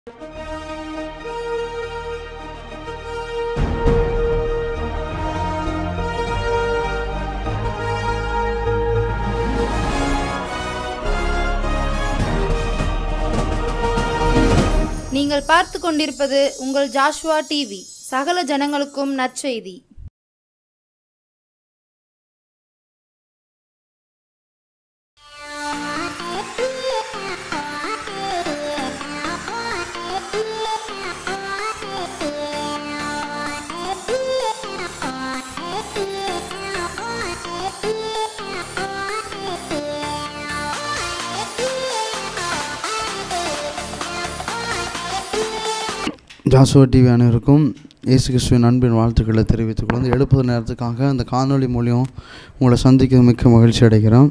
நீங்கள் பார்த்து கொண்டிருப்பது உங்கள் ஜாஷ்வா டிவி சகல ஜனங்களுக்கும் நற்செய்தி ஜாசுவா டிவி அனைவருக்கும் இயேசு கிறிஸ்துவின் அன்பின் வாழ்த்துக்களை தெரிவித்துக் கொண்டு எழுப்பது நேரத்துக்காக அந்த காணொளி மூலியம் உங்களை சந்திக்க மிக்க மகிழ்ச்சி அடைகிறோம்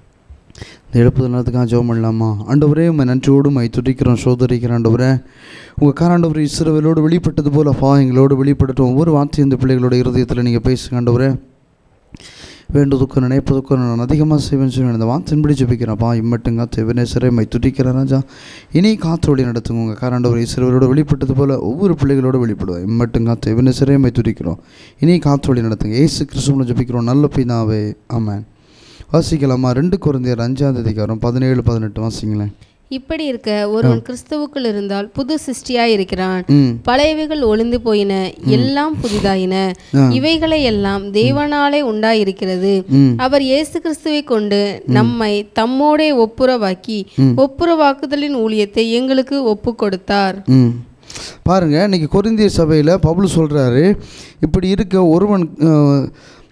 இந்த எழுப்பது நேரத்துக்காக ஜெபம் பண்ணலாமா ஆண்டவரே உண்மை நன்றியோடு மை துடிக்கிறோம் சோதரிக்கிறோம் ஆண்டவரே உங்கள் காராண்டவர் இஸ்ரவேலோடு வெளிப்பட்டது போல அப்பா எங்களோடு வெளிப்படட்டும் ஒவ்வொரு வார்த்தையும் இந்த பிள்ளைகளோட இருதயத்தில் நீங்கள் பேசுங்க ஆண்டவரே வேண்டுவதுக்கும் நினைப்பதுக்கும் நான் அதிகமாக செய்வேன் சொல்லி இந்த வார்த்தையின்படி ஜெபிக்கிறேன்ப்பா இம்மட்டுங்க தேவனேசரை மை துடிக்கிறேன் ராஜா இனி காத்தோடி நடத்துங்க உங்கள் காராண்டவர் இஸ்ரவேலோடு வெளிப்பட்டது போல ஒவ்வொரு பிள்ளைகளோடு வெளிப்படுவோம் இம்மட்டுங்க தேவனேசரை மை துடிக்கிறோம் இனி காத்தோடி நடத்துங்க ஏசு கிறிஸ்துவனை ஜெபிக்கிறோம் நல்ல பிதாவே ஆமென் வாசிக்கலாமா ரெண்டு குழந்தையர் அஞ்சாவது அதிகாரம் பதினேழு பதினெட்டு வாசிங்களேன் இப்படி இருக்க ஒருவன் கிறிஸ்துவுக்குள் இருந்தால் புது சிருஷ்டியாய் இருக்கிறான் ம் பழையவைகள் ஒளிந்து போயின எல்லாம் புதிதாயின இவைகளை எல்லாம் தேவனாலே உண்டாயிருக்கிறது ம் அவர் இயேசு கிறிஸ்துவை கொண்டு நம்மை தம்மோடே ஒப்புரவாக்கி ஒப்புரவாக்குதலின் ஊழியத்தை எங்களுக்கு ஒப்பு கொடுத்தார் ம் பாருங்க இன்னைக்கு கொரிந்திய சபையில் பவுல் சொல்கிறாரு இப்படி இருக்க ஒருவன் அஹ்,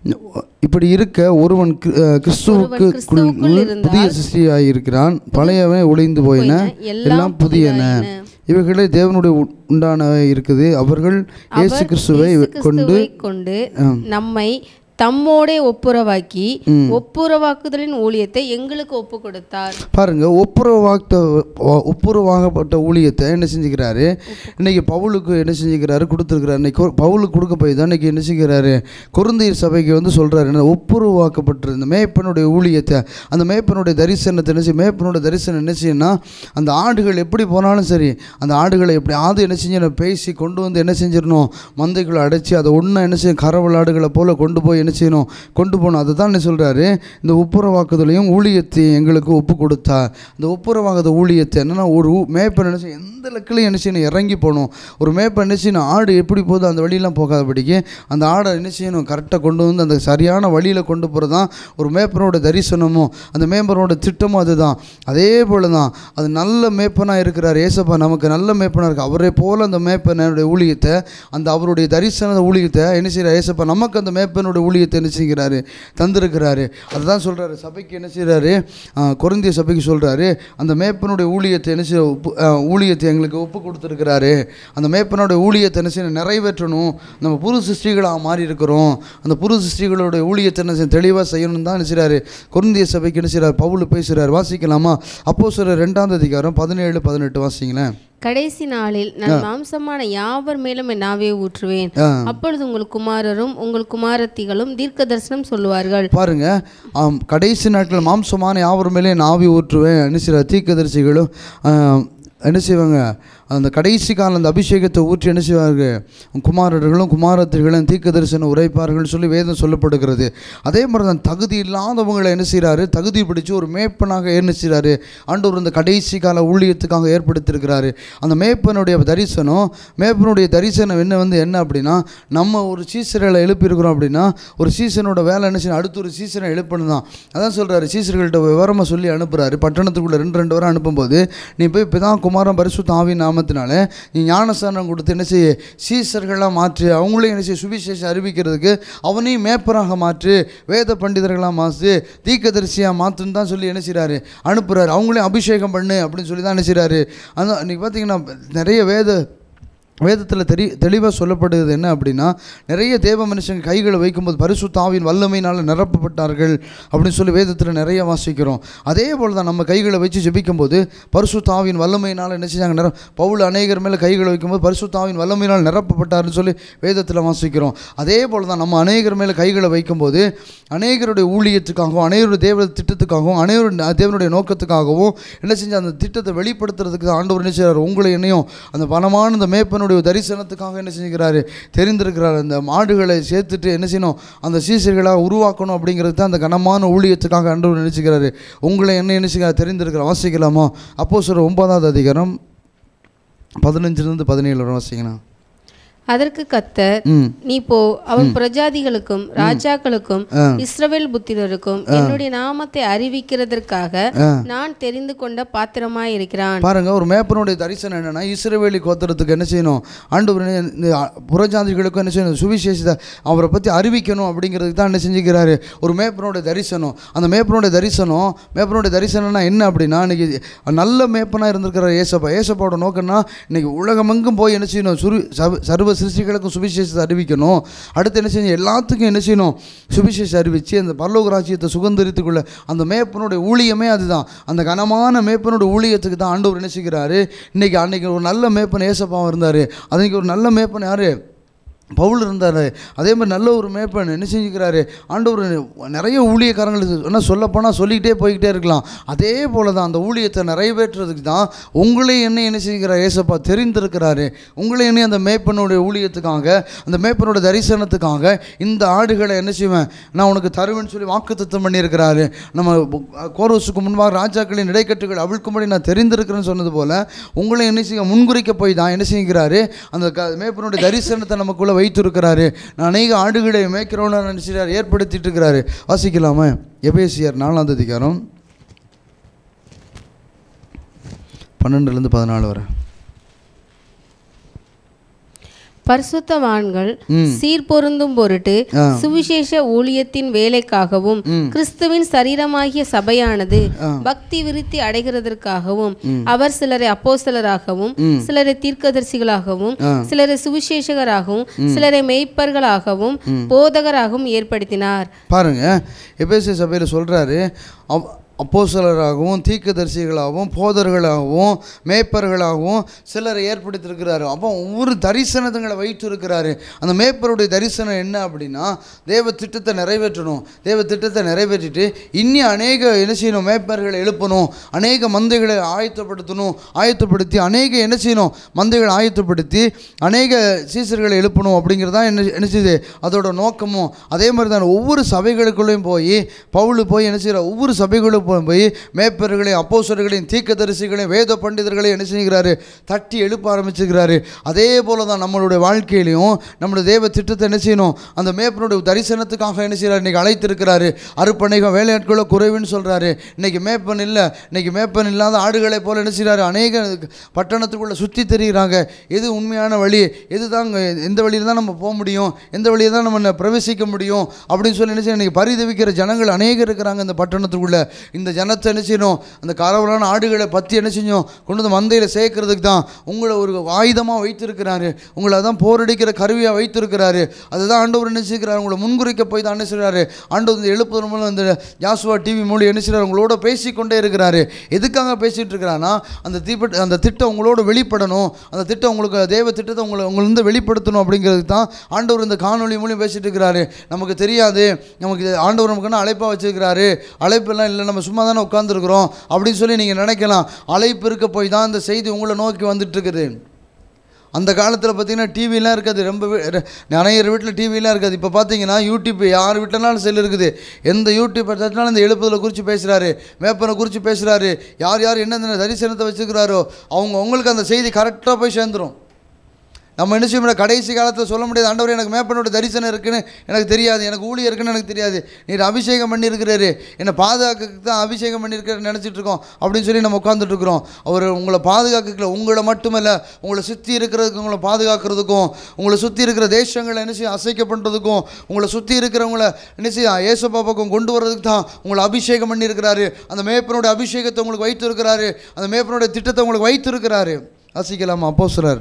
இப்படி இருக்க ஒருவன் கிறிஸ்துவுக்கு கிறிஸ்துவுக்குள் கிறிஸ்துவுக்குள் இருந்தால் புதிய சிருஷ்டியாய் இருக்கிறான் பழையவன் ஒளிந்து போயின எல்லாம் புதியன இவைகளே தேவனுடைய உ- உண்டானவை இருக்குது அவர்கள் இயேசு கிறிஸ்துவை கொண்டு கிறிஸ்துவை கொண்டு நம்மை தம்மோடே ஒப்புரவாக்கி ஒப்புரவாக்குதலின் ஊழியத்தை எங்களுக்கு ஒப்பு கொடுத்தார் பாருங்க ஒப்புரவாக்க ஒப்புரவாகப்பட்ட ஊழியத்தை என்ன செஞ்சுக்கிறாரு இன்னைக்கு பவுலுக்கு என்ன செஞ்சுக்கிறாரு கொடுத்துருக்கிறாரு இன்னைக்கு கொ- பவுலுக்கு கொடுக்க போய் தான் இன்னைக்கு என்ன செஞ்சுக்கிறாரு குருந்தையர் சபைக்கு வந்து சொல்றாரு என்ன ஒப்புரவாக்கப்பட்டிருந்த மேய்ப்பனுடைய ஊழியத்தை அந்த மேய்ப்பனுடைய தரிசனத்தை என்ன செய்யும் மேய்ப்பனுடைய தரிசனம் என்ன செய்யணும்னா அந்த ஆடுகள் எப்படி போனாலும் சரி அந்த ஆடுகளை எப்படியாவது என்ன செஞ்சு பேசி கொண்டு வந்து என்ன செஞ்சிடணும் மந்தைக்குள்ள அடைச்சி அதை ஒன்றா என்ன செய்யும் கரவல் ஆடுகளை போல கொண்டு போய் என்ன செய்யணும் கொண்டு போகணும் அதை தான் என்ன சொல்கிறாரு இந்த ஒப்புரவாக்குதலையும் ஊழியத்தை எங்களுக்கு ஒப்பு கொடுத்தார் இந்த ஒப்புரவாக்குத ஊழியத்தை என்னன்னா ஒரு ஊ- மேய்ப்பன் என்ன செய்யும் எந்த லக்கிலையும் என்ன செய்யணும் இறங்கி போகணும் ஒரு மேய்ப்பன் என்ன செய்யணும் ஆடு எப்படி போகுதோ அந்த வழியெல்லாம் போகாதபடிக்கு அந்த ஆடை என்ன செய்யணும் கரெக்டாக கொண்டு வந்து அந்த சரியான வழியில் கொண்டு போகிறது தான் ஒரு மேய்ப்பனோட தரிசனமும் அந்த மேய்ப்பனோட திட்டமும் அதுதான் அதே போல தான் அது நல்ல மேய்ப்பனாக இருக்கிறார் ஏசப்பா நமக்கு நல்ல மேய்ப்பனாக இருக்கு அவரை போல அந்த மேய்ப்பனுடைய ஊழியத்தை அந்த அவருடைய தரிசன ஊழியத்தை என்ன செய்கிறார் ஏசப்பா நமக்கு அந்த மேய்ப்பனுடைய ஊழியத்தை என்ன செய்கிறாரு தந்திருக்கிறாரு அதுதான் சொல்கிறாரு சபைக்கு என்ன செய்கிறாரு குறைந்திய சபைக்கு சொல்கிறாரு அந்த மேய்ப்பனுடைய ஊழியத்தை என்ன செய்ய ஒப்பு- ஆ, ஊழியத்தை எங்களுக்கு ஒப்பு கொடுத்துருக்கிறாரு அந்த மேய்ப்பனுடைய ஊழியத்தை என்ன செய்ய நிறைவேற்றணும் நம்ம புது சிருஷ்டிகளாக மாறி இருக்கிறோம் அந்த புது சிருஷ்டிகளுடைய ஊழியத்தை என்ன செய்ய தெளிவாக செய்யணும் தான் என்ன செய்கிறாரு குருந்திய சபைக்கு என்ன செய்கிறார் பவுல் பேசுகிறார் வாசிக்கலாமா அப்போ சில ரெண்டாவது அதிகாரம் பதினேழு பதினெட்டு வாசிங்களேன் கடைசி நாளில் நான் மாம்சமான யாவர் மேலும் என் நாவே ஊற்றுவேன் ஆ. அப்பொழுது உங்கள் குமாரரும் உங்கள் குமாரத்திகளும் தீர்க்க தரிசனம் சொல்லுவார்கள் பாருங்க ஆம், கடைசி நாட்கள் மாம்சமான யாவர் மேலே நான் ஆவி ஊற்றுவேன் என்ன செய்கிற தீர்க்கதரிசிகளும் ஆம், என்ன செய்வாங்க அந்த கடைசி காலம் அந்த அபிஷேகத்தை ஊற்றி என்ன செய்வார்கள் குமாரர்களும் குமாரத்திர்களும் தீர்க்க தரிசனம் உரைப்பார்கள் சொல்லி வேதம் சொல்லப்படுகிறது அதே மாதிரி தான் தகுதி இல்லாதவங்களை என்ன செய்கிறாரு தகுதி பிடிச்சு ஒரு மேய்ப்பனாக என்ன செய்கிறாரு ஆண்டவர் இந்த கடைசி கால ஊழியத்துக்காக ஏற்படுத்தியிருக்கிறாரு அந்த மேய்ப்பனுடைய தரிசனம் மேய்ப்பனுடைய தரிசனம் என்ன வந்து என்ன அப்படின்னா நம்ம ஒரு சீசர்களை எழுப்பியிருக்கிறோம் அப்படின்னா ஒரு சீசனோட வேலை என்ன செய்யணும் அடுத்த ஒரு சீசனை எழுப்பணும் தான் அதான் சொல்கிறாரு சீசர்கள்ட்ட விவரமாக சொல்லி அனுப்புகிறாரு பட்டணத்துக்குள்ளே ரெண்டு ரெண்டு வாரம் அனுப்பும்போது நீ போய் பிதான் குமாரன் பரிசுத்த ஆவி நாமத்தினால நீ ஞானஸ்தானம் கொடுத்து என்ன செய்ய சீசர்களாக மாற்று அவங்களையும் என்ன செய்ய சுவிசேஷம் அறிவிக்கிறதுக்கு அவனையும் மேப்பராக மாற்று வேத பண்டிதர்களாக மாற்று தீக்கதரிசியாக மாற்றுன்னு தான் சொல்லி என்ன செய்கிறாரு அனுப்புகிறாரு அவங்களையும் அபிஷேகம் பண்ணு அப்படின்னு சொல்லி தான் என்ன செய்கிறாரு அந்த இன்னைக்கு பார்த்தீங்கன்னா நிறைய வேத வேதத்தில் தெரி தெளிவாக சொல்லப்படுகிறது என்ன அப்படின்னா நிறைய தேவ மனுஷங்க கைகளை வைக்கும்போது பரிசுத்த ஆவியின் வல்லமையினால் நிரப்பப்பட்டார்கள் அப்படின்னு சொல்லி வேதத்தில் நிறைய வாசிக்கிறோம் அதே போல் தான் நம்ம கைகளை வச்சு ஜெபிக்கும்போது பரிசுத்த ஆவியின் வல்லமையினால் என்ன செஞ்சாங்க நிர பவுல் அநேகர் மேலே கைகளை வைக்கும்போது பரிசுத்த ஆவியின் வல்லமையினால் நிரப்பப்பட்டார்னு சொல்லி வேதத்தில் வாசிக்கிறோம் அதே போல் தான் நம்ம அநேகர் மேலே கைகளை வைக்கும்போது அநேகருடைய ஊழியத்துக்காகவும் அநேகருடைய தேவ திட்டத்துக்காகவும் அநேகருடைய தேவனுடைய நோக்கத்துக்காகவும் என்ன செஞ்ச அந்த திட்டத்தை வெளிப்படுத்துறதுக்கு தான் ஆண்டவர் என்ன செய்கிறார் உங்களை என்னையும் அந்த பணமான அந்த மேப்பனுடைய தரிசனத்துக்காக என்ன செஞ்சுக்கிறாரு தெரிந்திருக்கிறார் அந்த மாடுகளை சேர்த்துட்டு என்ன செய்யணும் அந்த சீசர்களாக உருவாக்கணும் அப்படிங்கிறது தான் அந்த கனமான ஊழியத்துக்காக ஆண்டவர் நினைச்சுக்கிறாரு உங்களை என்ன நினைச்சுக்கிறார் தெரிந்திருக்கிற வாசிக்கலாமா அப்போ சொல்கிற ஒன்பதாவது அதிகாரம் பதினஞ்சுலேருந்து பதினேழு வரை வாசிக்கணும் அதற்கு கத்தர் ம் நீ போ அவன் பிரஜாதிகளுக்கும் ராஜாக்களுக்கும் இஸ்ரவேல் புத்திரருக்கும் என்னுடைய நாமத்தை அறிவிக்கிறதற்காக நான் தெரிந்து கொண்ட பாத்திரமாய் இருக்கிறான் பாருங்க ஒரு மேப்பனுடைய தரிசனம் என்னன்னா இஸ்ரவேலி கோத்திரத்துக்கு என்ன செய்யணும் ஆண்டவர் என்ன- இந்த புறஜாதிகளுக்கும் என்ன செய்யணும் சுவிசேஷத்தை அவரை பற்றி அறிவிக்கணும் அப்படிங்கிறதுக்கு தான் என்ன செஞ்சுக்கிறாரு ஒரு மேப்பனுடைய தரிசனம் அந்த மேப்பனுடைய தரிசனம் மேப்பனுடைய தரிசனம்னா என்ன அப்படின்னா இன்னைக்கு நல்ல மேப்பனாக இருந்திருக்கிற ஏசப்பா ஏசப்பாவோட நோக்கம்னா இன்னைக்கு உலகமெங்கும் போய் என்ன செய்யணும் சுரு சர்வ- சர்வ சிருஷ்டிகளுக்கும் சுவிசேஷத்தை அறிவிக்கணும் அடுத்து என்ன செய்யணும் எல்லாத்துக்கும் என்ன செய்யணும் சுவிசேஷம் அறிவித்து அந்த பரலோக ராஜ்யத்தை சுதந்திரித்துக்குள்ள அந்த மேப்பனுடைய ஊழியமே அதுதான் அந்த கனமான மேப்பனுடைய ஊழியத்துக்கு தான் ஆண்டவர் என்ன செய்கிறாரு இன்னைக்கு அன்னைக்கு ஒரு நல்ல மேப்பன் ஏசப்பாவும் இருந்தார் அன்னைக்கு ஒரு நல்ல மேப்பன் யார் பவுல் இருந்தார் அதே மாதிரி நல்ல ஒரு மேப்பன் என்ன செஞ்சுக்கிறாரு ஆண்டவர் நிறைய ஊழியக்காரங்கள் என்ன சொல்லப்போனால் சொல்லிக்கிட்டே போய்கிட்டே இருக்கலாம் அதே போல் தான் அந்த ஊழியத்தை நிறைவேற்றுறதுக்கு தான் உங்களை என்ன என்ன செஞ்சுக்கிறார் ஏசப்பா தெரிந்திருக்கிறாரு உங்களை என்ன அந்த மேப்பனுடைய ஊழியத்துக்காக அந்த மேப்பனோட தரிசனத்துக்காக இந்த ஆடுகளை என்ன செய்வேன் நான் உனக்கு தருவேன்னு சொல்லி வாக்குத்தத்தம் பண்ணியிருக்கிறாரு நம்ம கோரோஸுக்கு முன்பாக ராஜாக்களின் இடைக்கட்டுகள் அவிழ்க்கும்படி நான் தெரிந்திருக்கிறேன்னு சொன்னது போல் உங்களை என்ன செய்ய முன்குறிக்க போய் தான் என்ன செய்கிறாரு அந்த க மேப்பனுடைய தரிசனத்தை நமக்குள்ளே வைத்திருக்கிறாரு நான் அநேக ஆடுகளை மேய்க்கிறோன்னு நினச்சிட்டார் ஏற்படுத்திட்டு இருக்கிறாரு வாசிக்கலாமா எபேசியர் நாலாம் அதிகாரம் பன்னெண்டுலேருந்து பதினாலு வரை பரிசுத்தவான்கள் சீர்பொருந்தும் பொருட்டு சுவிசேஷ ஊழியத்தின் வேலைக்காகவும் கிறிஸ்துவின் சரீரமாகிய சபையானது பக்தி விருத்தி அடைகிறதற்காகவும் அவர் சிலரை அப்போஸ்தலராகவும் சிலரை தீர்க்கதரிசிகளாகவும் சிலரை சுவிசேஷகராகவும் சிலரை மெய்ப்பர்களாகவும் போதகராகவும் ஏற்படுத்தினார் பாருங்க எபேசிய சபையில் சொல்கிறாரு அவ் அப்போஸ்தலராகவும் தீர்க்கதரிசிகளாகவும் போதர்களாகவும் மேய்ப்பர்களாகவும் சிலரை ஏற்படுத்தியிருக்கிறாரு அப்போ ஒவ்வொரு தரிசனத்துங்களை வைத்து இருக்கிறாரு அந்த மேய்ப்பருடைய தரிசனம் என்ன அப்படின்னா தேவ திட்டத்தை நிறைவேற்றணும் தேவ திட்டத்தை நிறைவேற்றிட்டு இன்னி அநேக என்ன செய்யணும் மேய்ப்பர்களை எழுப்பணும் அநேக மந்தைகளை ஆயத்தப்படுத்தணும் ஆயத்தப்படுத்தி அநேக என்ன செய்யணும் மந்தைகளை ஆயத்தப்படுத்தி அநேக சீசர்களை எழுப்பணும் அப்படிங்கிறது தான் என்ன என்ன செய்யுது அதோட நோக்கமும் அதே மாதிரி தான் ஒவ்வொரு சபைகளுக்குள்ளேயும் போய் பவுல் போய் என்ன செய்கிறார் ஒவ்வொரு சபைகளுக்கும் போய் மேய்ப்பர்களையும் அப்போஸ்தலர்களையும் தீர்க்கதரிசிகளையும் வேத பண்டிதர்களையும் என்ன செய்கிறாரு தட்டி எழுப்ப ஆரம்பிச்சுக்கிறாரு அதே போல தான் நம்மளுடைய வாழ்க்கையிலையும் நம்மளுடைய தேவ திட்டத்தை என்ன செய்யணும் அந்த மேய்ப்பனுடைய தரிசனத்துக்காக என்ன செய்கிறார் இன்னைக்கு அழைத்திருக்கிறாரு அறுப்பணைகம் வேலையாட்களோ குறைவுன்னு சொல்கிறாரு இன்னைக்கு மேய்ப்பன் இல்லை இன்னைக்கு மேய்ப்பன் இல்லாத ஆடுகளை போல என்ன செய்கிறாரு அநேக பட்டணத்துக்குள்ளே சுற்றி தெரிகிறாங்க எது உண்மையான வழி எது தாங்க எந்த வழியில் தான் நம்ம போக முடியும் எந்த வழியில் தான் நம்ம பிரவேசிக்க முடியும் அப்படின்னு சொல்லி என்ன செய்யணும் இன்னைக்கு பரிதவிக்கிற ஜனங்கள் அநேகம் இருக்கிறாங்க இந்த பட்டணத்துக்குள்ளே இந்த ஜனத்தை என்ன செய்யணும் அந்த கரவலான ஆடுகளை பற்றி என்ன செஞ்சோம் கொண்டு வந்து மந்தையில் சேர்க்கறதுக்கு தான் உங்களை ஒரு ஆயுதமாக வைத்திருக்கிறாரு உங்களை அதான் போரடிக்கிற கருவியாக வைத்திருக்கிறாரு அதுதான் ஆண்டவர் என்ன செய்கிறார் உங்களை முன்குறிக்க போய் தான் என்ன செய்கிறாரு ஆண்டவர் இந்த எழுப்புதல் மூலம் இந்த ஜாசுவா டிவி மூலம் என்ன செய்கிறார் உங்களோட பேசிக்கொண்டே இருக்கிறாரு எதுக்காக பேசிகிட்டு இருக்கிறான்னா அந்த தீப்பட் அந்த திட்டம் உங்களோட வெளிப்படணும் அந்த திட்டம் உங்களுக்கு தேவ திட்டத்தை உங்களை உங்களிருந்து வெளிப்படுத்தணும் அப்படிங்கிறதுக்கு தான் ஆண்டவர் இந்த காணொளி மூலியம் பேசிட்டு இருக்கிறாரு நமக்கு தெரியாது நமக்கு இது ஆண்டவர் நமக்கு என்ன அழைப்பாக வச்சிருக்கிறாரு அழைப்பெல்லாம் இல்லை நம்ம சும்மா தானே உட்காந்துருக்குறோம் அப்படின்னு சொல்லி நீங்கள் நினைக்கலாம் அழைப்பு இருக்க போய் தான் இந்த செய்தி உங்களை நோக்கி வந்துட்டு இருக்குது அந்த காலத்தில் பார்த்தீங்கன்னா டிவிலாம் இருக்காது ரொம்ப வீ- ர- நிறைய வீட்டில் டிவிலாம் இருக்காது இப்போ பார்த்தீங்கன்னா யூடியூப் யார் வீட்டிலனாலும் செல் இருக்குது எந்த யூடியூப் எடுத்தாலும் இந்த எழுப்புதலை குறித்து பேசுகிறாரு மேப்பனை குறித்து பேசுகிறாரு யார் யார் என்னென்ன தரிசனத்தை வச்சுக்கிறாரோ அவங்க உங்களுக்கு அந்த செய்தி கரெக்டாக போய் சேர்ந்துரும் நம்ம என்ன செய்ய முடியாது கடைசி காலத்தில் சொல்ல முடியாது ஆண்டவர் எனக்கு மேப்பனோட தரிசனம் இருக்குன்னு எனக்கு தெரியாது எனக்கு ஊழியம் இருக்குன்னு எனக்கு தெரியாது நீர் அபிஷேகம் பண்ணியிருக்கிறாரு என்னை பாதுகாக்கிறதுக்கு தான் அபிஷேகம் பண்ணியிருக்கிறாரு நினச்சிட்டு இருக்கோம் அப்படின்னு சொல்லி நம்ம உட்காந்துட்டு இருக்கிறோம் அவர் உங்களை பாதுகாக்கல உங்களை மட்டுமல்ல உங்களை சுற்றி இருக்கிறதுக்கு உங்களை பாதுகாக்கிறதுக்கும் உங்களை சுற்றி இருக்கிற தேசங்களை என்ன செய்ய அசைக்க பண்ணுறதுக்கும் உங்களை சுற்றி இருக்கிறவங்கள என்ன செய்ய ஏசப்பா பக்கம் கொண்டு வர்றதுக்கு தான் உங்களை அபிஷேகம் பண்ணியிருக்கிறாரு அந்த மேப்பனோட அபிஷேகத்தை உங்களுக்கு வைத்திருக்கிறாரு அந்த மேப்பனோட திட்டத்தை உங்களுக்கு வைத்திருக்கிறாரு வாசிக்கலாமா அப்போ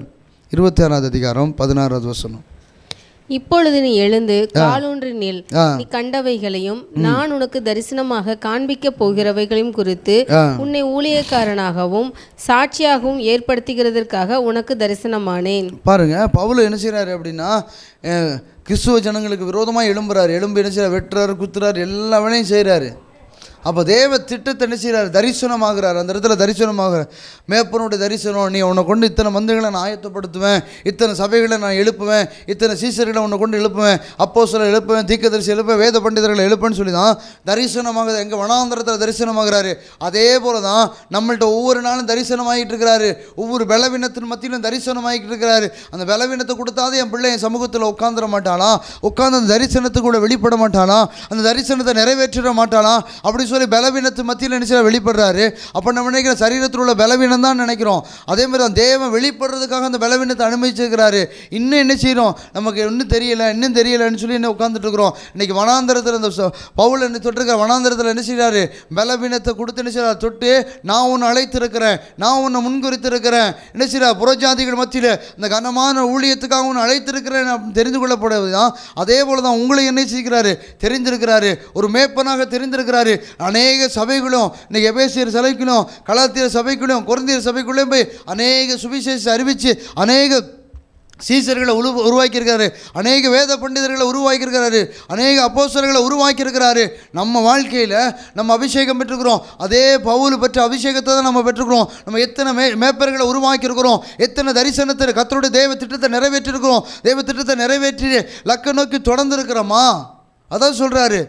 இருபத்தி ஆறாவது அதிகாரம் பதினாறாவது வசனம் இப்பொழுது நீ எழுந்து காலூன்றி நில் ஆ. நீ கண்டவைகளையும் நான் உனக்கு தரிசனமாக காண்பிக்கப் போகிறவைகளையும் குறித்து ஆ. உன்னை ஊழியக்காரனாகவும் சாட்சியாகவும் ஏற்படுத்துகிறதற்காக உனக்கு தரிசனமானேன் பாருங்க பவுல் என்ன செய்கிறாரு அப்படின்னா அஹ், கிறிஸ்துவ ஜனங்களுக்கு விரோதமாக எழும்புறாரு எழும்பு என்ன செய்கிறார் வெட்டுறாரு குத்துறாரு எல்லா வேலையும் செய்கிறாரு அப்போ தேவ திட்டத்தை என்ன செய்கிறார் தரிசனமாகிறார் அந்த இடத்துல தரிசனமாகிறார் மேப்பனுடைய தரிசனம் நீ உன்னை கொண்டு இத்தனை மந்திரங்களை நான் ஆயத்தப்படுத்துவேன் இத்தனை சபைகளை நான் எழுப்புவேன் இத்தனை சீசர்களை உன்னை கொண்டு எழுப்புவேன் அப்போ சில எழுப்புவேன் தீர்க்கதரிசி எழுப்பேன் வேத பண்டிதர்களை எழுப்பேன்னு சொல்லி தான் தரிசனமாக எங்கள் வனாந்தரத்தில் தரிசனமாகிறாரு அதே போல தான் நம்மள்ட்ட ஒவ்வொரு நாளும் தரிசனமாகிட்டு இருக்கிறாரு ஒவ்வொரு பலவீனத்தின் மத்தியிலும் தரிசனமாகிட்டு இருக்கிறாரு அந்த பலவீனத்தை கொடுத்தாது என் பிள்ளை என் சமூகத்தில் உட்காந்துட மாட்டானா உட்கார்ந்து அந்த தரிசனத்துக்குள்ள வெளிப்பட மாட்டானா அந்த தரிசனத்தை நிறைவேற்றிட மாட்டானா அப்படி சொல்லி பலவீனத்து மத்தியில் நினைச்சா வெளிப்படுறாரு அப்போ நம்ம நினைக்கிற சரீரத்தில் உள்ள பலவீனம் தான் நினைக்கிறோம் அதே மாதிரி தான் தேவன் வெளிப்படுறதுக்காக அந்த பலவீனத்தை அனுமதிச்சிருக்கிறாரு இன்னும் என்ன செய்கிறோம் நமக்கு இன்னும் தெரியல இன்னும் தெரியலன்னு சொல்லி இன்னும் உட்காந்துட்டு இருக்கிறோம் இன்னைக்கு வனாந்தரத்தில் இந்த ச- பவுல் என்ன தொட்டிருக்கிற வனாந்தரத்தில் என்ன செய்கிறாரு பலவீனத்தை கொடுத்து என்ன செய்கிறார் தொட்டு நான் உன்னை அழைத்திருக்கிறேன் நான் உன்னை முன்குறித்திருக்கிறேன் என்ன செய்கிறார் புறஜாதிகள் மத்தியில் இந்த கனமான ஊழியத்துக்காக உன்னை அழைத்திருக்கிறேன் அப்படின்னு தெரிந்து கொள்ளப்படுவது தான் அதே போல தான் உங்களை என்ன செய்கிறாரு தெரிந்திருக்கிறாரு ஒரு மேப்பனாக தெரிந்திருக்கிறாரு அநேக சபைகளும் இன்னைக்கு எபேசியர் சபைக்குள்ளும் கலாத்தியர் சபைக்குள்ளும் குறைந்தியர் சபைக்குள்ளேயும் போய் அநேக சுவிசேஷ அறிவித்து அநேக சீசர்களை உரு உருவாக்கியிருக்காரு அநேக வேத பண்டிதர்களை உருவாக்கியிருக்கிறாரு அநேக அப்போஸ்தலர்களை உருவாக்கியிருக்கிறாரு நம்ம வாழ்க்கையில் நம்ம அபிஷேகம் பெற்றுக்கிறோம் அதே பவுல் பெற்ற அபிஷேகத்தை தான் நம்ம பெற்றுக்கிறோம் நம்ம எத்தனை மே மேப்பர்களை உருவாக்கியிருக்கிறோம் எத்தனை தரிசனத்தை கத்தருடைய தேவ திட்டத்தை நிறைவேற்றிருக்கிறோம் தேவ திட்டத்தை நிறைவேற்றி லக்க நோக்கி தொடர்ந்து இருக்கிறோமா அதான் சொல்கிறாரு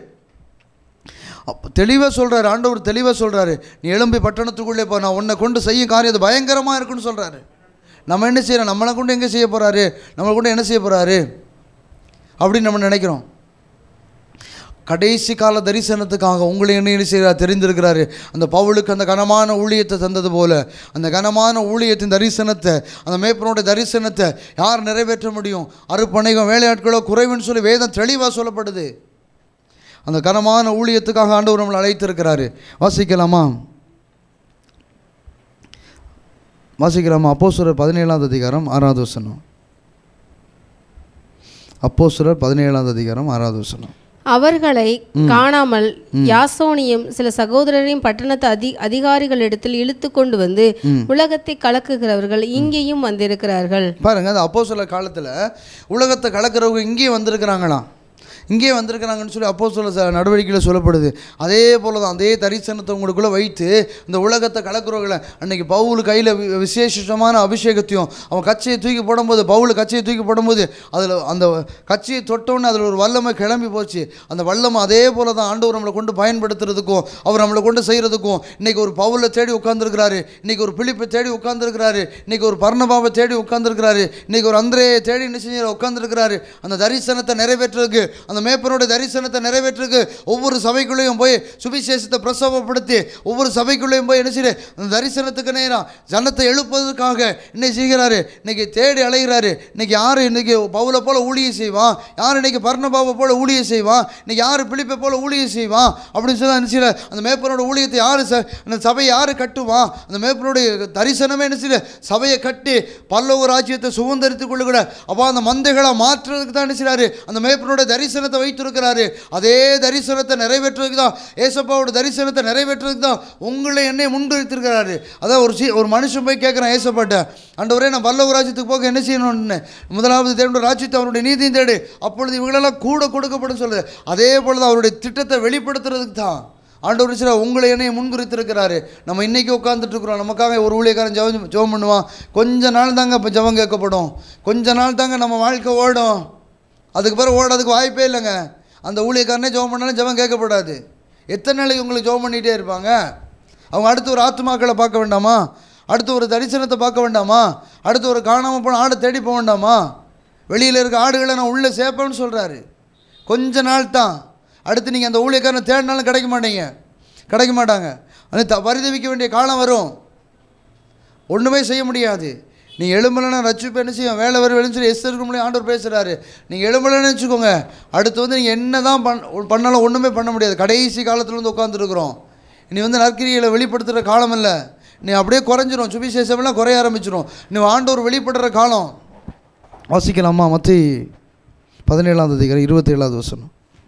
அப்போ தெளிவாக சொல்கிறாரு ஆண்டவர் தெளிவாக சொல்கிறாரு நீ எழும்பி பட்டணத்துக்குள்ளே போ நான் உன்னை கொண்டு செய்யும் காரியம் அது பயங்கரமாக இருக்குன்னு சொல்கிறாரு நம்ம என்ன செய்யறோம் நம்மளை கொண்டு எங்கே செய்ய போகிறாரு நம்மளை கொண்டு என்ன செய்ய போகிறாரு அப்படின்னு நம்ம நினைக்கிறோம் கடைசி கால தரிசனத்துக்காக உங்களை என்ன என்ன செய்கிறார் தெரிந்திருக்கிறாரு அந்த பவுலுக்கு அந்த கனமான ஊழியத்தை தந்தது போல அந்த கனமான ஊழியத்தின் தரிசனத்தை அந்த மேப்பனுடைய தரிசனத்தை யார் நிறைவேற்ற முடியும் அறுப்பணைகம் வேலையாட்களோ குறைவுன்னு சொல்லி வேதம் தெளிவாக சொல்லப்படுது அந்த கனமான ஊழியத்துக்காக ஆண்டவர் நம்மளை அழைத்திருக்கிறாரு வாசிக்கலாமா வாசிக்கலாமா அப்போஸ்தலர் பதினேழாவது அதிகாரம் ஆறாவது வசனம் அப்போஸ்தலர் பதினேழாவது அதிகாரம் ஆறாவது வசனம் அவர்களை காணாமல் யாசோனியும் சில சகோதரரையும் பட்டணத்து அதி அதிகாரிகளிடத்தில் இழுத்து கொண்டு வந்து உலகத்தை கலக்குகிறவர்கள் இங்கேயும் வந்திருக்கிறார்கள் பாருங்க அந்த அப்போஸ்தலர் காலத்தில் உலகத்தை கலக்கிறவங்க இங்கேயே வந்திருக்கிறாங்களாம் இங்கே வந்திருக்கிறாங்கன்னு சொல்லி அப்போ சொல்ல நடவடிக்கையில் சொல்லப்படுது அதே போல தான் அதே தரிசனத்தை உங்களுக்குள்ளே வைத்து இந்த உலகத்தை கலக்கிறவங்களை அன்னைக்கு பவுல் கையில் விசேஷமான அபிஷேகத்தையும் அவன் கச்சையை தூக்கி போடும்போது பவுல் கச்சையை தூக்கி போடும்போது அதில் அந்த கச்சையை தொட்டோன்னே அதில் ஒரு வல்லமை கிளம்பி போச்சு அந்த வல்லமை அதே போல தான் ஆண்டவர் நம்மளை கொண்டு பயன்படுத்துறதுக்கும் அவர் நம்மளை கொண்டு செய்கிறதுக்கும் இன்னைக்கு ஒரு பவுலை தேடி உட்காந்துருக்கிறாரு இன்னைக்கு ஒரு பிலிப்பை தேடி உட்காந்துருக்கிறாரு இன்னைக்கு ஒரு பர்ணபாவை தேடி உட்காந்துருக்கிறாரு இன்னைக்கு ஒரு அந்திரையை தேடி என்ன செஞ்சு உட்காந்துருக்கிறாரு அந்த தரிசனத்தை நிறைவேற்றுறதுக்கு அந்த மேப்பனுடைய தரிசனத்தை நிறைவேற்றுறதுக்கு ஒவ்வொரு சபைக்குள்ளேயும் போய் சுவிசேஷத்தை பிரசவப்படுத்தி ஒவ்வொரு சபைக்குள்ளேயும் போய் என்ன செய்ய அந்த தரிசனத்துக்கு நேரம் ஜனத்தை எழுப்புவதற்காக இன்னைக்கு செய்கிறாரு இன்னைக்கு தேடி அலைகிறாரு இன்னைக்கு யார் இன்னைக்கு பவுலை போல ஊழியம் செய்வான் யார் இன்னைக்கு பர்ணபாவை போல ஊழியம் செய்வான் இன்னைக்கு யார் பிலிப்பை போல ஊழியம் செய்வான் அப்படின்னு சொல்லி என்ன செய்யல அந்த மேப்பனோட ஊழியத்தை யார் ச அந்த சபையை யார் கட்டுவான் அந்த மேப்பனுடைய தரிசனமே என்ன செய்யல சபையை கட்டி பல்லவ ராஜ்யத்தை சுதந்திரித்துக் கொள்ளுகிற அப்போ அந்த மந்தைகளை மாற்றுறதுக்கு தான் என்ன செய்றாரு அந்த மேப்பனுடைய தரிசனத்தை வைத்திருக்கிறாரு அதே தரிசனத்தை நிறைவேற்றுறதுக்கு தான் ஏசப்பாவோட தரிசனத்தை நிறைவேற்றுறதுக்கு தான் உங்களை என்னை முன்குறித்திருக்கிறாரு அதான் ஒரு சி ஒரு மனுஷன் போய் கேட்குறான் ஏசப்பாட்ட ஆண்டவரே நான் பல்லவ ராஜ்யத்துக்கு போக என்ன செய்யணும்னு முதலாவது தேவனுடைய ராஜ்யத்தை அவருடைய நீதியும் தேடு அப்பொழுது இவங்களெல்லாம் கூட கொடுக்கப்படும் சொல்லுது அதே போல தான் அவருடைய திட்டத்தை வெளிப்படுத்துறதுக்கு தான் ஆண்டவர் சில உங்களை என்னைய முன்குறித்திருக்கிறாரு நம்ம இன்றைக்கி உட்காந்துட்டு இருக்கிறோம் நமக்காக ஒரு ஊழியக்காரன் ஜெபம் ஜெபம் பண்ணுவான் கொஞ்ச நாள் தாங்க இப்போ ஜெபம் கேட்கப்படும் கொஞ்ச நாள் தாங்க நம்ம வாழ்க்கை ஓடும் அதுக்கு பிறகு ஓடுறதுக்கு வாய்ப்பே இல்லைங்க அந்த ஊழியக்காரனே ஜெபம் பண்ணாலும் ஜெபம் கேட்கப்படாது எத்தனை நாளைக்கு உங்களுக்கு ஜெபம் பண்ணிகிட்டே இருப்பாங்க அவங்க அடுத்து ஒரு ஆத்துமாக்களை பார்க்க வேண்டாமா அடுத்து ஒரு தரிசனத்தை பார்க்க வேண்டாமா அடுத்து ஒரு காணாமல் போன ஆடை தேடி போக வேண்டாமா வெளியில் இருக்க ஆடுகளை நான் உள்ளே சேர்ப்பேன்னு சொல்கிறாரு கொஞ்ச நாள் தான் அடுத்து நீங்கள் அந்த ஊழியக்காரனை தேடினாலும் கிடைக்க மாட்டீங்க கிடைக்க மாட்டாங்க ஆனால் த பரிதவிக்க வேண்டிய காலம் வரும் ஒன்றுமே செய்ய முடியாது நீ எழும்பலைன்னா ரட்சிப்பு என்ன செய்யும் வேலை வர வேலைன்னு சொல்லி எஸ்தருக்கு முன்னாடி ஆண்டவர் பேசுகிறாரு நீங்கள் எழும்பலைன்னு வச்சுக்கோங்க அடுத்து வந்து நீங்கள் என்ன தான் பண் பண்ணாலும் ஒன்றுமே பண்ண முடியாது கடைசி காலத்தில் வந்து உட்காந்துருக்குறோம் நீ வந்து நற்கிரிகளை வெளிப்படுத்துகிற காலம் இல்லை நீ அப்படியே குறைஞ்சிரும் சுவிசேஷமெல்லாம் குறைய ஆரம்பிச்சிரும் நீ ஆண்டவர் வெளிப்படுற காலம் வாசிக்கலாமா மத்தி பதினேழாம் அதிகாரம் இருபத்தி ஏழாவது வசனம்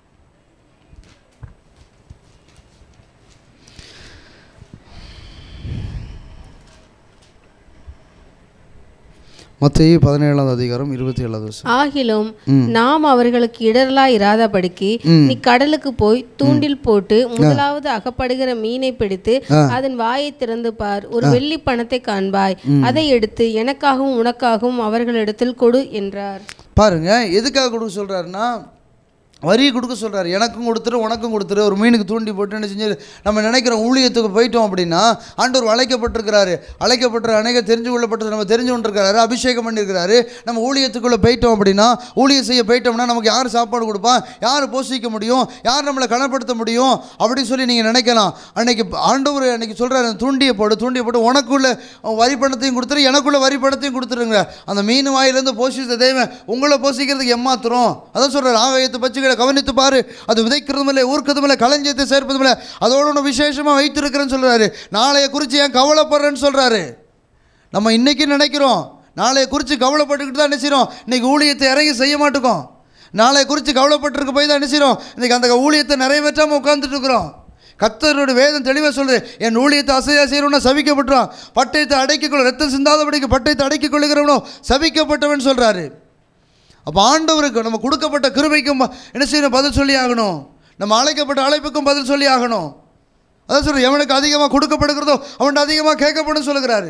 மத்திய பதினேழாவது அதிகாரம் இருபத்தி ஏழாவது வசனம் ஆகிலும் நாம் அவர்களுக்கு இடரலா இராதபடிக்கு நீ கடலுக்கு போய் தூண்டில் போட்டு முதலாவது அகப்படுகிற மீனை பிடித்து அதன் வாயை திறந்து பார் ஒரு வெள்ளி பணத்தை காண்பாய் அதை எடுத்து எனக்காகவும் உனக்காகவும் அவர்களிடத்தில் கொடு என்றார் பாருங்க எதுக்காக கொடுக்க சொல்றாருன்னா வரி கொடுக்க சொல்றாரு எனக்கும் கொடுத்துரு உனக்கும் கொடுத்துரு ஒரு மீனுக்கு தூண்டி போட்டு என்ன செஞ்சு நம்ம நினைக்கிறோம் ஊழியத்துக்கு போயிட்டோம் அப்படின்னா ஆண்டவர் அழைக்கப்பட்டிருக்கிறாரு அழைக்கப்பட்ட அநேக தெரிஞ்சு கொள்ளப்பட்டது நம்ம தெரிஞ்சு கொண்டிருக்கிறாரு அபிஷேகம் பண்ணியிருக்கிறாரு நம்ம ஊழியத்துக்குள்ளே போயிட்டோம் அப்படின்னா ஊழியம் செய்ய போயிட்டோம்னா நமக்கு யார் சாப்பாடு கொடுப்பா யார் போஷிக்க முடியும் யார் நம்மளை கனப்படுத்த முடியும் அப்படின்னு சொல்லி நீங்கள் நினைக்கலாம் அன்னைக்கு ஆண்டவர் அன்னைக்கு சொல்கிறாரு தூண்டியை போடு தூண்டியை போட்டு உனக்குள்ள வரி பணத்தையும் கொடுத்துரு எனக்குள்ள வரி பணத்தையும் கொடுத்துருங்க அந்த மீன் வாயிலிருந்து போஷித்த தெய்வம் உங்களை போஷிக்கிறதுக்கு எம்மாத்திரம் அதான் சொல்கிறார் ஆகாயத்தை பச்சுகளை கவனித்து பாரு அது விதைக்கிறதும் இல்லை ஊர்க்கிறதும் இல்லை களஞ்சியத்தை சேர்ப்பதும் இல்லை அதோட ஒன்று விசேஷமாக வைத்திருக்கிறேன்னு சொல்கிறாரு நாளைய குறித்து ஏன் கவலைப்படுறேன்னு சொல்கிறாரு நம்ம இன்றைக்கி நினைக்கிறோம் நாளைய குறித்து கவலைப்பட்டுக்கிட்டு தான் நினைச்சிரோம் இன்றைக்கி ஊழியத்தை இறங்கி செய்ய மாட்டோம் நாளைய குறித்து கவலைப்பட்டிருக்க போய் தான் நினைச்சிரோம் இன்றைக்கி அந்த ஊழியத்தை நிறைவேற்றாமல் உட்காந்துட்டு இருக்கிறோம் கத்தருடைய வேதம் தெளிவாக சொல்லுது என் ஊழியத்தை அசையா செய்யணும்னா சபிக்கப்பட்டுறான் பட்டயத்தை அடக்கிக் கொள்ள ரத்தம் சிந்தாதபடிக்கு பட்டயத்தை அடக்கிக் கொள்ளுகிறவனோ சபிக்கப்பட்டவன் சொல்கிறாரு அப்போ ஆண்டவருக்கு நம்ம கொடுக்கப்பட்ட கிருபைக்கும் என்ன செய்யணும் பதில் சொல்லி ஆகணும் நம்ம அழைக்கப்பட்ட அழைப்புக்கும் பதில் சொல்லி ஆகணும் அதான் சொல்கிறேன் எவனுக்கு அதிகமாக கொடுக்கப்படுகிறதோ அவன் அதிகமாக கேட்கப்படும் சொல்லுகிறாரு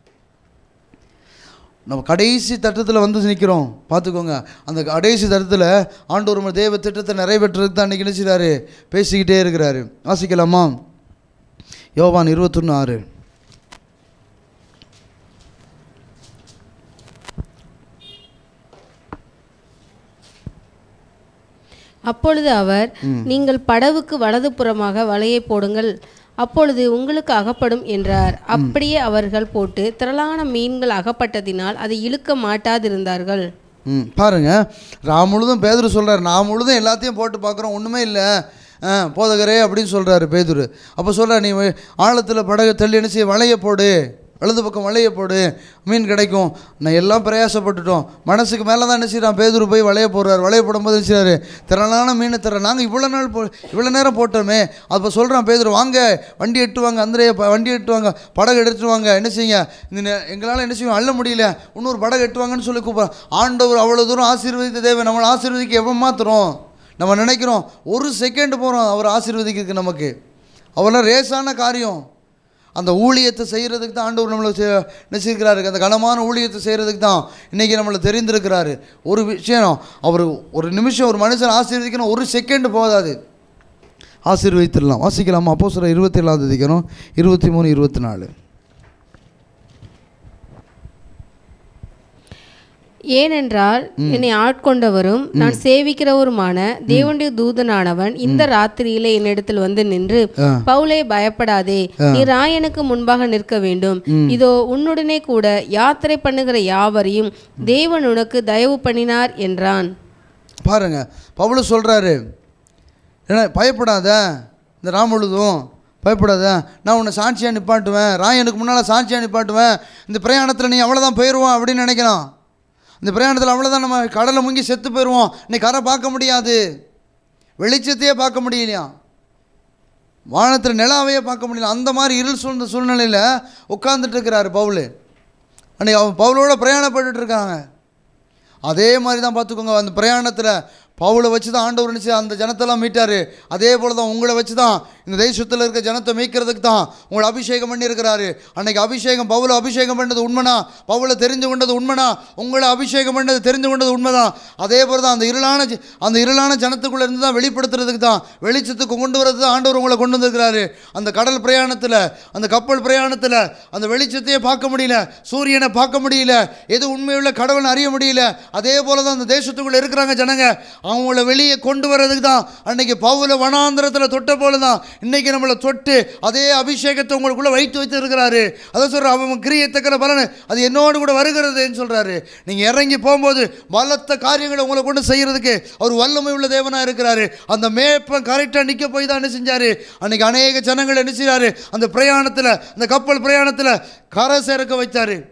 நம்ம கடைசி தட்டத்தில் வந்து நிற்கிறோம் பார்த்துக்கோங்க அந்த கடைசி தட்டத்தில் ஆண்டவர் நம்ம தேவ திட்டத்தை நிறைவேற்றுறதுக்கு தான் அன்றைக்கி நினைச்சிட்டாரு பேசிக்கிட்டே இருக்கிறாரு வாசிக்கலாமா யோவான் இருபத்தொன்று ஆறு அப்பொழுது அவர் நீங்கள் படவுக்கு வலதுபுறமாக வலையை போடுங்கள் அப்பொழுது உங்களுக்கு அகப்படும் என்றார் அப்படியே அவர்கள் போட்டு திரளான மீன்கள் அகப்பட்டதினால் அதை இழுக்க மாட்டாதிருந்தார்கள் ம் பாருங்க நான் முழுதும் பேதுரு சொல்கிறார் நான் முழுதும் எல்லாத்தையும் போட்டு பார்க்குறோம் ஒன்றுமே இல்லை ஆ போதகரே அப்படின்னு சொல்கிறாரு பேதுரு அப்போ சொல்கிறார் நீ ஆழத்தில் படகு தள்ளி என்ன செய்ய வலையை போடு வலது பக்கம் வலையை போடு மீன் கிடைக்கும் நான் எல்லாம் பிரயாசப்பட்டுட்டோம் மனசுக்கு மேலே தான் என்ன செய்கிறான் பேதுரு போய் வலையை போடுறாரு வலையை போடும்போது என்ன செய்றாரு திரளான மீனை தர நாங்கள் இவ்வளோ நாள் போ இவ்வளோ நேரம் போட்டோமே அப்போ சொல்கிறான் பேதுரு வாங்க வண்டி எட்டுவாங்க அந்தரைய வண்டி எட்டுவாங்க படகு எடுத்துட்டு வாங்க என்ன செய்யுங்க இந்த நே- எங்களால் என்ன செய்வோம் அள்ள முடியல இன்னொரு படகு எட்டுவாங்கன்னு சொல்லி கூப்பிட்றோம் ஆண்டவர் அவ்வளோ தூரம் ஆசீர்வதித்த தேவை நம்மளை ஆசீர்வதிக்க எவன் மாத்துறோம் நம்ம நினைக்கிறோம் ஒரு செகண்ட் போகிறோம் அவர் ஆசீர்வதிக்கிறதுக்கு நமக்கு அவெல்லாம் ரேஸான காரியம் அந்த ஊழியத்தை செய்கிறதுக்கு தான் ஆண்டவர் நம்மளை செ- நிச்சயிக்கிறாரு அந்த கனமான ஊழியத்தை செய்கிறதுக்கு தான் இன்றைக்கி நம்மளை தெரிந்திருக்கிறாரு ஒரு விஷயம் அவர் ஒரு நிமிஷம் ஒரு மனுஷன் ஆசீர்வதிக்கணும் ஒரு செகண்ட் போதாது ஆசீர்வதித்திடலாம் வாசிக்கலாமா அப்போ சொல்கிற இருபத்தி ஏழாவது அதிகாரம் இருபத்தி மூணு இருபத்தி நாலு ஏனென்றால் என்னை ஆட்கொண்டவரும் நான் சேவிக்கிறவருமான தேவனுடைய தூதனானவன் இந்த ராத்திரியிலே என்னிடத்தில் வந்து நின்று பவுலே பயப்படாதே நீ ராயனுக்கு முன்பாக நிற்க வேண்டும் இதோ உன்னுடனே கூட யாத்திரை பண்ணுகிற யாவரையும் தேவன் உனக்கு தயவு பண்ணினார் என்றான் பாருங்க பவுல் சொல்கிறாரு ஏன்னா பயப்படாத இந்த ராமுழுதும் பயப்படாத நான் உன்னை சாட்சியாக நிப்பாட்டுவேன் ராயனுக்கு முன்னால் சாட்சியாக நிப்பாட்டுவேன் இந்த பிரயாணத்தில் நீ அவ்வளோதான் போயிடுவான் அப்படின்னு நினைக்கலாம் இந்த பிரயாணத்தில் அவ்வளோதான் நம்ம கடலை முங்கி செத்து போயிடுவோம் நீ கரை பார்க்க முடியாது வெளிச்சத்தையே பார்க்க முடியலையா வானத்தில் நிலாவையே பார்க்க முடியல அந்த மாதிரி இருள் சூழ்ந்த சூழ்நிலையில் உட்கார்ந்துட்டு இருக்கிறாரு பவுல் அன்னைக்கு அவன் பவுலோட பிரயாணப்பட்டுட்டு இருக்காங்க அதே மாதிரி தான் பார்த்துக்கோங்க அந்த பிரயாணத்தில் பவுலை வச்சு தான் ஆண்டவர் நினச்சி அந்த ஜனத்தெல்லாம் மீட்டார் அதே போல் தான் உங்களை வச்சு தான் இந்த தேசத்தில் இருக்க ஜனத்தை மீட்கிறதுக்கு தான் உங்களை அபிஷேகம் பண்ணியிருக்கிறாரு அன்னைக்கு அபிஷேகம் பவுலை அபிஷேகம் பண்ணது உண்மைனா பவுலை தெரிந்து கொண்டது உண்மைனா உங்களை அபிஷேகம் பண்ணது தெரிந்து கொண்டது உண்மைதான் அதே போல் தான் அந்த இருளான ஜ- அந்த இருளான ஜனத்துக்குள்ளே இருந்து தான் வெளிப்படுத்துறதுக்கு தான் வெளிச்சத்துக்கு கொண்டு வரது தான் ஆண்டவர் உங்களை கொண்டு வந்திருக்கிறாரு அந்த கடல் பிரயாணத்தில் அந்த கப்பல் பிரயாணத்தில் அந்த வெளிச்சத்தையே பார்க்க முடியல சூரியனை பார்க்க முடியல எது உண்மையுள்ள கடவுள்னு அறிய முடியல அதே போல தான் அந்த தேசத்துக்குள்ளே இருக்கிறாங்க ஜனங்க அவங்கள வெளியே கொண்டு வர்றதுக்கு தான் அன்னைக்கு பவுல வனாந்திரத்தில் தொட்ட போல தான் இன்னைக்கு நம்மளை தொட்டு அதே அபிஷேகத்தை உங்களுக்குள்ளே வைத்து வைத்து இருக்கிறாரு அதை சொல்கிற அவன் கிரியத்தக்கிற பலன் அது என்னோடு கூட வருகிறதுன்னு சொல்கிறாரு நீங்கள் இறங்கி போகும்போது பலத்த காரியங்களை உங்களை கொண்டு செய்கிறதுக்கு அவர் வல்லமை உள்ள தேவனாக இருக்கிறாரு அந்த மேப்பன் கரெக்டாக நிற்க போய் தான் என்ன செஞ்சார் அன்னைக்கு அநேக ஜனங்கள் என்ன செய்றாரு அந்த பிரயாணத்தில் அந்த கப்பல் பிரயாணத்தில் கரை சேர்க்க வைத்தார்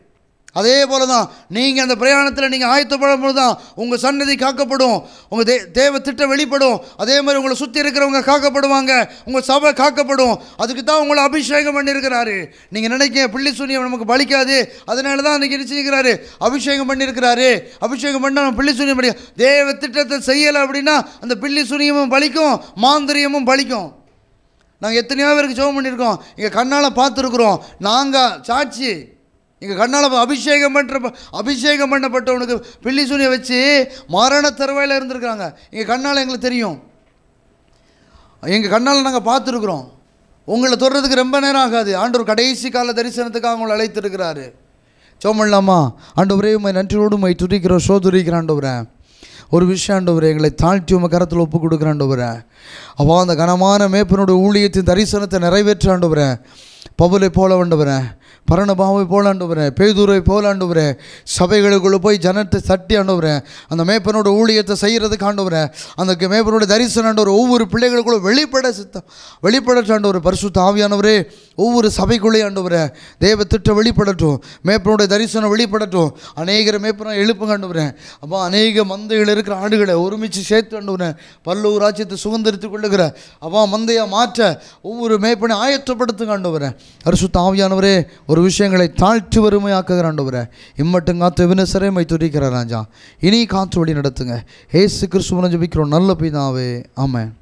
அதே போல தான் நீங்கள் அந்த பிரயாணத்தில் நீங்கள் ஆயத்தப்படும் போது தான் உங்கள் சன்னதி காக்கப்படும் உங்கள் தே தேவ திட்டம் வெளிப்படும் அதே மாதிரி உங்களை சுற்றி இருக்கிறவங்க காக்கப்படுவாங்க உங்கள் சபை காக்கப்படும் அதுக்கு தான் உங்களை அபிஷேகம் பண்ணியிருக்கிறாரு நீங்கள் நினைக்க பிள்ளை சூனியம் நமக்கு பலிக்காது அதனால தான் அன்றைக்கி நினச்சிக்கிறாரு அபிஷேகம் பண்ணியிருக்கிறாரு அபிஷேகம் பண்ணால் நம்ம பிள்ளை சூனியம் படி தேவ திட்டத்தை செய்யலை அப்படின்னா அந்த பிள்ளை சூனியமும் பலிக்கும் மாந்திரியமும் பலிக்கும் நாங்கள் எத்தனையோ பேருக்கு ஜெபம் பண்ணியிருக்கோம் எங்கள் கண்ணால் பார்த்துருக்குறோம் நாங்கள் சாட்சி எங்கள் கண்ணால் அபிஷேகம் பண்ணுற அபிஷேகம் பண்ணப்பட்டவனுக்கு பில்லி சூனியை வச்சு மரண தருவாயில் இருந்திருக்காங்க எங்கள் கண்ணால் எங்களுக்கு தெரியும் எங்கள் கண்ணால் நாங்கள் பார்த்துருக்குறோம் உங்களை தொடுறதுக்கு ரொம்ப நேரம் ஆகாது ஆண்டவர் கடைசி கால தரிசனத்துக்காக உங்களை அழைத்திருக்கிறாரு சோமல்லாமா ஆண்டவரே உமை நன்றியோடு உமை துதிக்கிறோம் சோதுரிக்கிற ஆண்டவரே ஒரு விஷயம் ஆண்டவரே எங்களை தாழ்த்தி உமை கரத்தில் ஒப்பு கொடுக்குற ஆண்டவரே அப்போ அந்த கனமான மேப்பனோட ஊழியத்தின் தரிசனத்தை நிறைவேற்ற ஆண்டவரே பவுலை போல ஆண்டவரே பரணபாவை போல ஆண்டவரேன் பேதூரை போல ஆண்டவரேன் சபைகளுக்குள்ளே போய் ஜனத்தை தட்டி ஆண்டவரேன் அந்த மேப்பனோட ஊழியத்தை செய்கிறதுக்கு ஆண்டவரேன் அந்த மேப்பனோட தரிசனம் ஆண்டவர் ஒவ்வொரு பிள்ளைகளுக்குள்ள வெளிப்பட சித்தம் வெளிப்படட்டும் ஆண்டவர் பரிசுத்த ஆவியானவரே ஒவ்வொரு சபைக்குள்ளே ஆண்டவரே தேவ திட்டம் வெளிப்படட்டும் மேப்பனோட தரிசனம் வெளிப்படட்டும் அநேகர் மேப்பனை எழுப்புங்க ஆண்டவரேன் அப்போ அநேக மந்தைகள் இருக்கிற ஆடுகளை ஒருமிச்சு சேர்த்து ஆண்டவரேன் பல்லூர் ராஜ்யத்தை சுதந்திரித்து கொள்ளுகிற அப்பா மந்தையை மாற்ற ஒவ்வொரு மேப்பனை ஆயத்தப்படுத்துங்க ஆண்டவரே பரிசுத்த ஆவியானவரே ஒரு விஷயங்களை தாழ்ச்சி வறுமையாக்குகிற ஆண்டவரே இம்மட்டும் காத்து வினசரே மை துரிக்கிற ராஜா இனி காத்து வழி நடத்துங்க ஏசு கிறிஸ்துவனை ஜபிக்கிறோம் நல்ல பிதாவே ஆமென்